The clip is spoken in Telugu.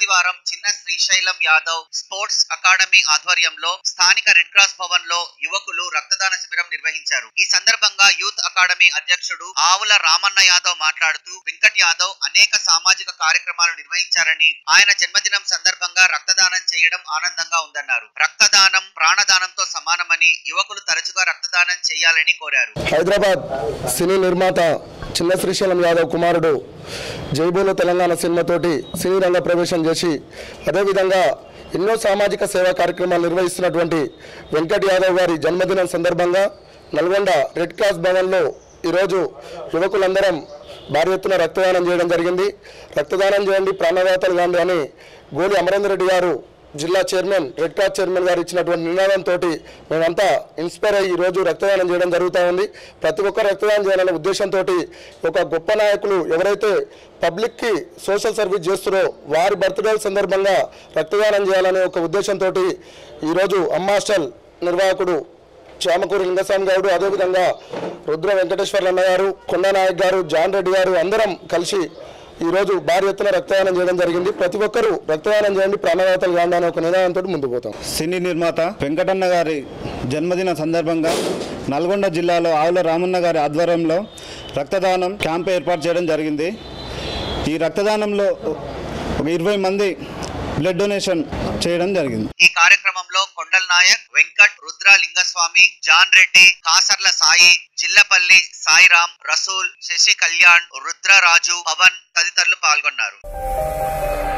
ఆదివారం చిన్న శ్రీశైలం యాదవ్ స్పోర్ట్స్ అకాడమీ ఆధ్వర్యంలో స్థానిక రెడ్ క్రాస్ భవన్ లో యువకులు రక్తదాన శిబిరం నిర్వహించారు ఈ సందర్భంగా యూత్ అకాడమీ అధ్యక్షుడు ఆవుల రామన్న యాదవ్ మాట్లాడుతూ వెంకట్ యాదవ్ అనేక సామాజిక కార్యక్రమాలు నిర్వహించారని ఆయన జన్మదినం సందర్భంగా రక్తదానం చేయడం ఆనందంగా ఉందన్నారు రక్తదానం ప్రాణదానంతో సమానమని యువకులు తరచుగా రక్తదానం చేయాలని కోరారు హైదరాబాద్ సినీ నిర్మాత చిన్న శ్రీశైలం యాదవ్ కుమారుడు జైబోలో తెలంగాణ సినిమాతోటి సినీ రంగ ప్రవేశం చేసి అదేవిధంగా ఎన్నో సామాజిక సేవా కార్యక్రమాలు నిర్వహిస్తున్నటువంటి వెంకట్ యాదవ్ గారి జన్మదినం సందర్భంగా నల్గొండ రెడ్ క్రాస్ భవన్లో ఈరోజు యువకులందరం భారీ ఎత్తున రక్తదానం చేయడం జరిగింది రక్తదానం చేయండి ప్రాణదాతలు కాండి అని గోలి అమరేందర్ రెడ్డి గారు జిల్లా చైర్మన్ రెడ్ క్రాస్ చైర్మన్ గారు ఇచ్చినటువంటి నినాదంతో మేమంతా ఇన్స్పైర్ అయ్యి ఈరోజు రక్తదానం చేయడం జరుగుతూ ఉంది ప్రతి ఒక్కరు రక్తదానం చేయాలనే ఉద్దేశంతో ఒక గొప్ప నాయకులు ఎవరైతే పబ్లిక్కి సోషల్ సర్వీస్ చేస్తున్నారో వారి బర్త్డే సందర్భంగా రక్తదానం చేయాలనే ఒక ఉద్దేశంతో ఈరోజు అమ్మాస్టల్ నిర్వాహకుడు చామకూరి లింగస్వామి గారు అదేవిధంగా రుద్ర వెంకటేశ్వర్లు అన్న గారు కొండ నాయక్ గారు జాన్ రెడ్డి గారు అందరం కలిసి ఈరోజు భారీ ఎత్తున రక్తదానం చేయడం జరిగింది ప్రతి ఒక్కరూ రక్తదానం చేయండి ప్రాణదాతలు కాండి అనే ఒక నినాదంతో ముందుకు పోతాం సినీ నిర్మాత వెంకటన్న గారి జన్మదిన సందర్భంగా నల్గొండ జిల్లాలో ఆవుల రామన్న గారి ఆధ్వర్యంలో రక్తదానం క్యాంప్ ఏర్పాటు చేయడం జరిగింది ఈ రక్తదానంలో ఒక ఇరవై మంది బ్లడ్ డొనేషన్ చేయడం జరిగింది ఈ కార్యక్రమంలో కొండల్ నాయక్ వెంకట్ రుద్ర లింగస్వామి జాన్ రెడ్డి కాసర్ల సాయి జిల్లపల్లి సాయిరాం రసూల్ శశి కళ్యాణ్ రుద్రరాజు పవన్ తదితరులు పాల్గొన్నారు